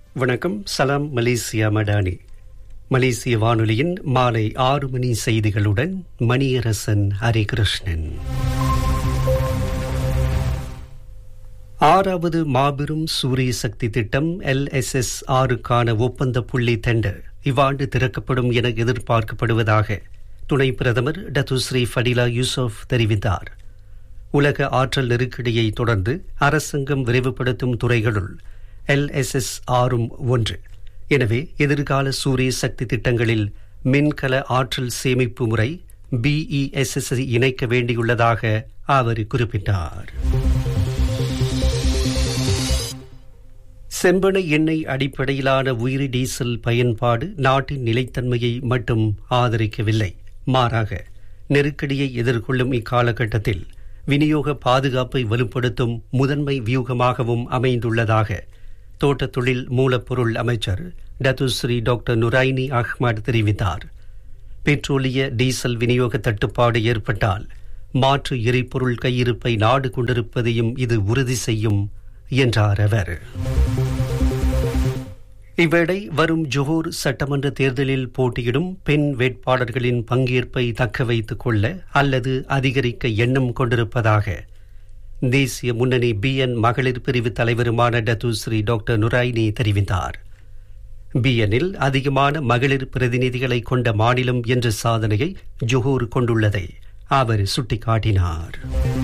வணக்கம் சலாம் மலேசியா மடானி மலேசிய வானொலியின் மாலை ஆறு மணி செய்திகளுடன் மணியரசன் ஹரிகிருஷ்ணன் ஆறாவது மாபெரும் சூரிய சக்தி திட்டம் எல்எஸ்எஸ் ஆறுக்கான ஒப்பந்த புள்ளி டெண்டர் இவ்வாண்டு திறக்கப்படும் என எதிர்பார்க்கப்படுவதாக துணை பிரதமர் டத்துஸ்ரீ ஃபடிலா யூசுப் தெரிவித்தார் உலக ஆற்றல் நெருக்கடியை தொடர்ந்து அரசாங்கம் விரைவுபடுத்தும் துறைகளுள் எல்எஸ்எஸ் ஆறும் ஒன்று எனவே எதிர்கால சூரிய சக்தி திட்டங்களில் மின்கல ஆற்றல் சேமிப்பு முறை பிஇஎஸ்எஸ் இணைக்க வேண்டியுள்ளதாக அவர் குறிப்பிட்டார் செம்பனை எண்ணெய் அடிப்படையிலான உயிரி டீசல் பயன்பாடு நாட்டின் நிலைத்தன்மையை மட்டும் ஆதரிக்கவில்லை மாறாக நெருக்கடியை எதிர்கொள்ளும் இக்காலகட்டத்தில் விநியோக பாதுகாப்பை வலுப்படுத்தும் முதன்மை வியூகமாகவும் அமைந்துள்ளதாக தோட்ட தொழில் மூலப்பொருள் அமைச்சர் டத்துஸ்ரீ டாக்டர் நுரைனி அஹ்மத் தெரிவித்தார் பெட்ரோலிய டீசல் விநியோக தட்டுப்பாடு ஏற்பட்டால் மாற்று எரிபொருள் கையிருப்பை நாடு கொண்டிருப்பதையும் இது உறுதி செய்யும் என்றார் அவர் இவ்வேளை வரும் ஜோஹர் சட்டமன்ற தேர்தலில் போட்டியிடும் பெண் வேட்பாளர்களின் பங்கேற்பை தக்க வைத்துக் கொள்ள அல்லது அதிகரிக்க எண்ணம் கொண்டிருப்பதாக தேசிய முன்னணி பிஎன் மகளிர் பிரிவு தலைவருமான டத்துஸ்ரீ டாக்டர் நுராயினி தெரிவித்தார் பிஎனில் அதிகமான மகளிர் பிரதிநிதிகளை கொண்ட மாநிலம் என்ற சாதனையை ஜொஹூர் கொண்டுள்ளதை அவர் சுட்டிக்காட்டினார்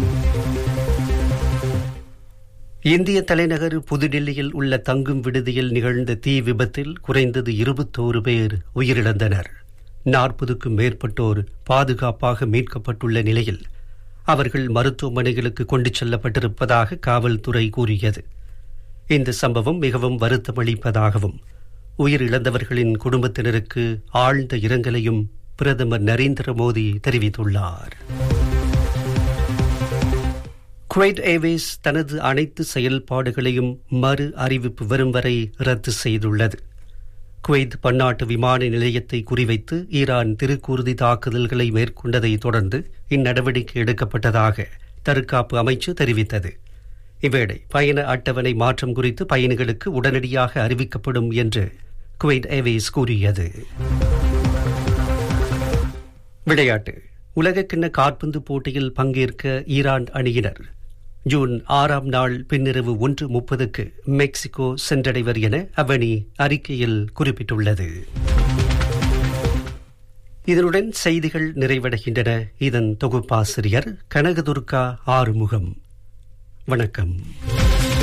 இந்திய தலைநகர் புதுடில்லியில் உள்ள தங்கும் விடுதியில் நிகழ்ந்த தீ விபத்தில் குறைந்தது இருபத்தோரு பேர் உயிரிழந்தனர் நாற்பதுக்கும் மேற்பட்டோர் பாதுகாப்பாக மீட்கப்பட்டுள்ள நிலையில் அவர்கள் மருத்துவமனைகளுக்கு கொண்டு செல்லப்பட்டிருப்பதாக காவல்துறை கூறியது இந்த சம்பவம் மிகவும் வருத்தமளிப்பதாகவும் உயிரிழந்தவர்களின் குடும்பத்தினருக்கு ஆழ்ந்த இரங்கலையும் பிரதமர் நரேந்திர மோடி தெரிவித்துள்ளார் குவைட் ஏர்வேஸ் தனது அனைத்து செயல்பாடுகளையும் மறு அறிவிப்பு வரும் வரை ரத்து செய்துள்ளது குவைத் பன்னாட்டு விமான நிலையத்தை குறிவைத்து ஈரான் திருக்கூறுதி தாக்குதல்களை மேற்கொண்டதை தொடர்ந்து இந்நடவடிக்கை எடுக்கப்பட்டதாக தற்காப்பு அமைச்சு தெரிவித்தது இவ்வேளை பயண அட்டவணை மாற்றம் குறித்து பயணிகளுக்கு உடனடியாக அறிவிக்கப்படும் என்று குவைட் ஏர்வேஸ் கூறியது விளையாட்டு உலகக்கிண்ண காற்பந்து போட்டியில் பங்கேற்க ஈரான் அணியினர் ஜூன் ஆறாம் நாள் பின்னிரவு ஒன்று முப்பதுக்கு மெக்சிகோ சென்றடைவர் என அவனி அறிக்கையில் குறிப்பிட்டுள்ளது இதனுடன் செய்திகள் நிறைவடைகின்றன இதன் தொகுப்பாசிரியர் கனகதுர்கா ஆறுமுகம் வணக்கம்